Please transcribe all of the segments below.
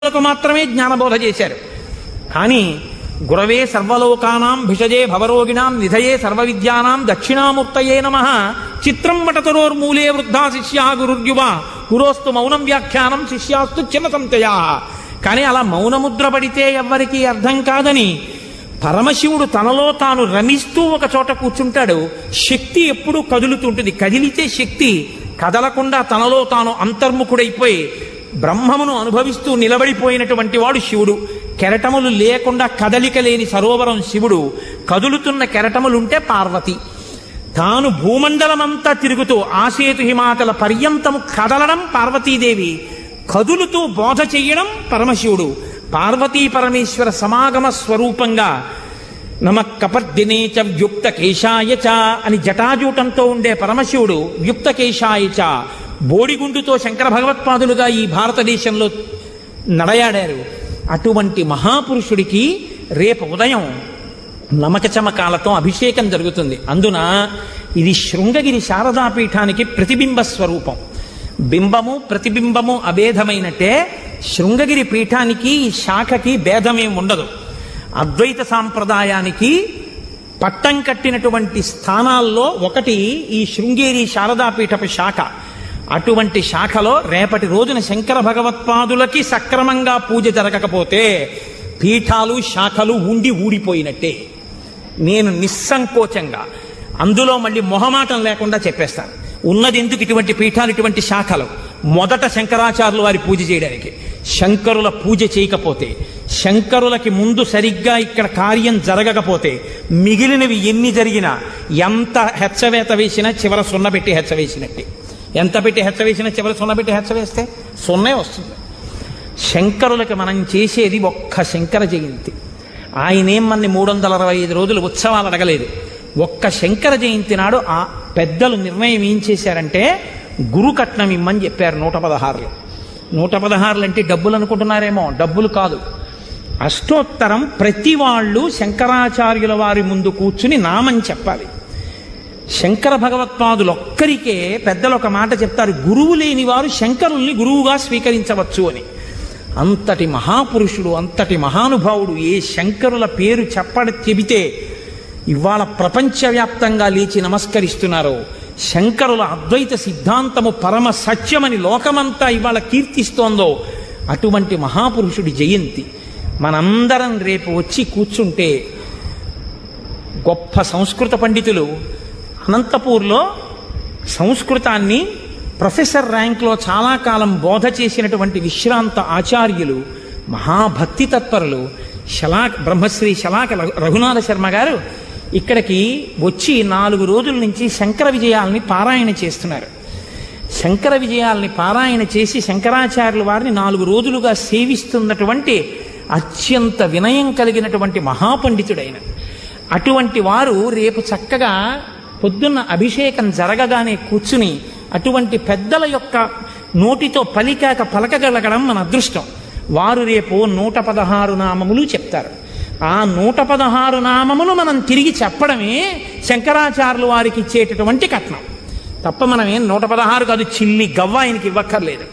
లకు మాత్రమే జ్ఞానబోధ చేశారు కానీ గురవే సర్వలోకానాం భిషజే భవరోగిణాం నిధయే సర్వవిద్యానాం దక్షిణామూర్తయే నమ చిత్రం వటతరోర్మూలే వృద్ధా శిష్యా గురుర్యువ గురోస్తు మౌనం వ్యాఖ్యానం శిష్యాస్తు చిన్న సంతయా కానీ అలా మౌనముద్ర పడితే ఎవ్వరికీ అర్థం కాదని పరమశివుడు తనలో తాను రమిస్తూ ఒక చోట కూర్చుంటాడు శక్తి ఎప్పుడూ కదులుతుంటుంది కదిలితే శక్తి కదలకుండా తనలో తాను అంతర్ముఖుడైపోయి బ్రహ్మమును అనుభవిస్తూ నిలబడిపోయినటువంటి వాడు శివుడు కెరటములు లేకుండా కదలిక లేని సరోవరం శివుడు కదులుతున్న కెరటములుంటే పార్వతి తాను భూమండలమంతా తిరుగుతూ ఆసేతు హిమాచల పర్యంతము కదలడం పార్వతీదేవి కదులుతూ బోధ చెయ్యడం పరమశివుడు పార్వతీ పరమేశ్వర సమాగమ స్వరూపంగా నమ కపర్దినే చ వ్యుక్త కేశాయ చ అని జటాజూటంతో ఉండే పరమశివుడు వ్యుక్త కేశాయ చ బోడిగుండుతో శంకర భగవత్పాదులుగా ఈ భారతదేశంలో నడయాడారు అటువంటి మహాపురుషుడికి రేపు ఉదయం నమక చమకాలతో అభిషేకం జరుగుతుంది అందున ఇది శృంగగిరి శారదాపీఠానికి ప్రతిబింబ స్వరూపం బింబము ప్రతిబింబము అభేదమైనట్టే శృంగగిరి పీఠానికి ఈ శాఖకి భేదమేం ఉండదు అద్వైత సాంప్రదాయానికి పట్టం కట్టినటువంటి స్థానాల్లో ఒకటి ఈ శృంగేరి శారదాపీఠపు శాఖ అటువంటి శాఖలో రేపటి రోజున శంకర భగవత్పాదులకి సక్రమంగా పూజ జరగకపోతే పీఠాలు శాఖలు ఉండి ఊడిపోయినట్టే నేను నిస్సంకోచంగా అందులో మళ్ళీ మొహమాటం లేకుండా చెప్పేస్తాను ఉన్నది ఎందుకు ఇటువంటి పీఠాలు ఇటువంటి శాఖలు మొదట శంకరాచార్యులు వారి పూజ చేయడానికి శంకరుల పూజ చేయకపోతే శంకరులకి ముందు సరిగ్గా ఇక్కడ కార్యం జరగకపోతే మిగిలినవి ఎన్ని జరిగినా ఎంత హెచ్చవేత వేసినా చివర సున్న పెట్టి హెచ్చ వేసినట్టే ఎంత పెట్టి హెచ్చ వేసినా చివర సున్న పెట్టి హెచ్చ వేస్తే సున్నే వస్తుంది శంకరులకి మనం చేసేది ఒక్క శంకర జయంతి ఆయనేం మన మూడు వందల అరవై ఐదు రోజులు ఉత్సవాలు అడగలేదు ఒక్క శంకర జయంతి నాడు ఆ పెద్దలు నిర్ణయం ఏం చేశారంటే గురు కట్నం ఇమ్మని చెప్పారు నూట పదహారులు నూట పదహారులు అంటే డబ్బులు అనుకుంటున్నారేమో డబ్బులు కాదు అష్టోత్తరం ప్రతి వాళ్ళు శంకరాచార్యుల వారి ముందు కూర్చుని నామం చెప్పాలి శంకర భగవత్పాదులు ఒక్కరికే పెద్దలు ఒక మాట చెప్తారు గురువు లేని వారు శంకరుల్ని గురువుగా స్వీకరించవచ్చు అని అంతటి మహాపురుషుడు అంతటి మహానుభావుడు ఏ శంకరుల పేరు చెప్పడ చెబితే ఇవాళ ప్రపంచవ్యాప్తంగా లేచి నమస్కరిస్తున్నారో శంకరుల అద్వైత సిద్ధాంతము పరమ సత్యమని లోకమంతా ఇవాళ కీర్తిస్తోందో అటువంటి మహాపురుషుడి జయంతి మనందరం రేపు వచ్చి కూర్చుంటే గొప్ప సంస్కృత పండితులు అనంతపూర్లో సంస్కృతాన్ని ప్రొఫెసర్ ర్యాంక్లో చాలా కాలం బోధ చేసినటువంటి విశ్రాంత ఆచార్యులు మహాభక్తి తత్పరులు శలాక బ్రహ్మశ్రీ శలాక రఘు- రఘునాథ శర్మ గారు ఇక్కడికి వచ్చి నాలుగు రోజుల నుంచి శంకర విజయాల్ని పారాయణ చేస్తున్నారు శంకర విజయాల్ని పారాయణ చేసి శంకరాచార్యుల వారిని నాలుగు రోజులుగా సేవిస్తున్నటువంటి అత్యంత వినయం కలిగినటువంటి మహాపండితుడైన అటువంటి వారు రేపు చక్కగా పొద్దున్న అభిషేకం జరగగానే కూర్చుని అటువంటి పెద్దల యొక్క నోటితో పలికాక పలకగలగడం మన అదృష్టం వారు రేపు నూట పదహారు నామములు చెప్తారు ఆ నూట పదహారు నామములు మనం తిరిగి చెప్పడమే శంకరాచార్యుల వారికి ఇచ్చేటటువంటి కట్నం తప్ప మనం ఏం నూట పదహారు కాదు చిల్లి గవ్వ ఆయనకి ఇవ్వక్కర్లేదు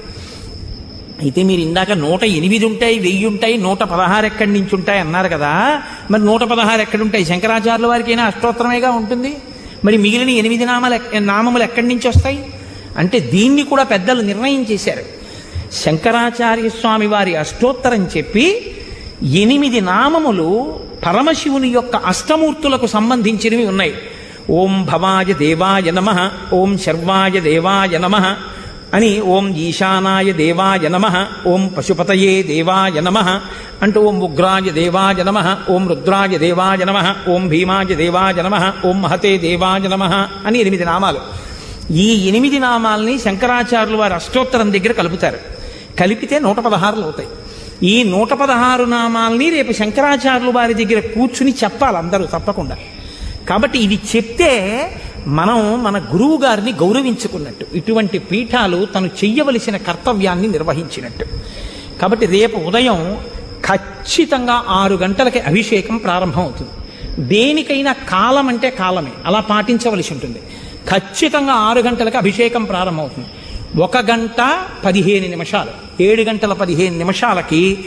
అయితే మీరు ఇందాక నూట ఎనిమిది ఉంటాయి వెయ్యి ఉంటాయి నూట పదహారు ఎక్కడి నుంచి ఉంటాయి అన్నారు కదా మరి నూట పదహారు ఎక్కడుంటాయి శంకరాచార్యుల వారికి అయినా అష్టోత్తరమేగా ఉంటుంది మరి మిగిలిన ఎనిమిది నామాలు ఎక్- నామములు ఎక్కడి నుంచి వస్తాయి అంటే దీన్ని కూడా పెద్దలు నిర్ణయం చేశారు శంకరాచార్య స్వామి వారి అష్టోత్తరం చెప్పి ఎనిమిది నామములు పరమశివుని యొక్క అష్టమూర్తులకు సంబంధించినవి ఉన్నాయి ఓం భవాయ దేవాయ నమ ఓం శర్వాయ దేవాయ నమ అని ఓం ఈశానాయ దేవాయ నమ ఓం పశుపతయే దేవాయ నమ అంటూ ఓం ఉగ్రాయ దేవాయ నమ ఓం రుద్రాయ దేవాయ నమ ఓం భీమాయ దేవాయ నమ ఓం మహతే దేవాయ నమ అని ఎనిమిది నామాలు ఈ ఎనిమిది నామాల్ని శంకరాచార్యులు వారి అష్టోత్తరం దగ్గర కలుపుతారు కలిపితే నూట పదహారులు అవుతాయి ఈ నూట పదహారు నామాల్ని రేపు శంకరాచార్యులు వారి దగ్గర కూర్చుని చెప్పాలి అందరూ తప్పకుండా కాబట్టి ఇది చెప్తే మనం మన గురువు గారిని గౌరవించుకున్నట్టు ఇటువంటి పీఠాలు తను చెయ్యవలసిన కర్తవ్యాన్ని నిర్వహించినట్టు కాబట్టి రేపు ఉదయం ఖచ్చితంగా ఆరు గంటలకి అభిషేకం ప్రారంభం అవుతుంది దేనికైనా కాలం అంటే కాలమే అలా పాటించవలసి ఉంటుంది ఖచ్చితంగా ఆరు గంటలకు అభిషేకం ప్రారంభమవుతుంది ఒక గంట పదిహేను నిమిషాలు ఏడు గంటల పదిహేను నిమిషాలకి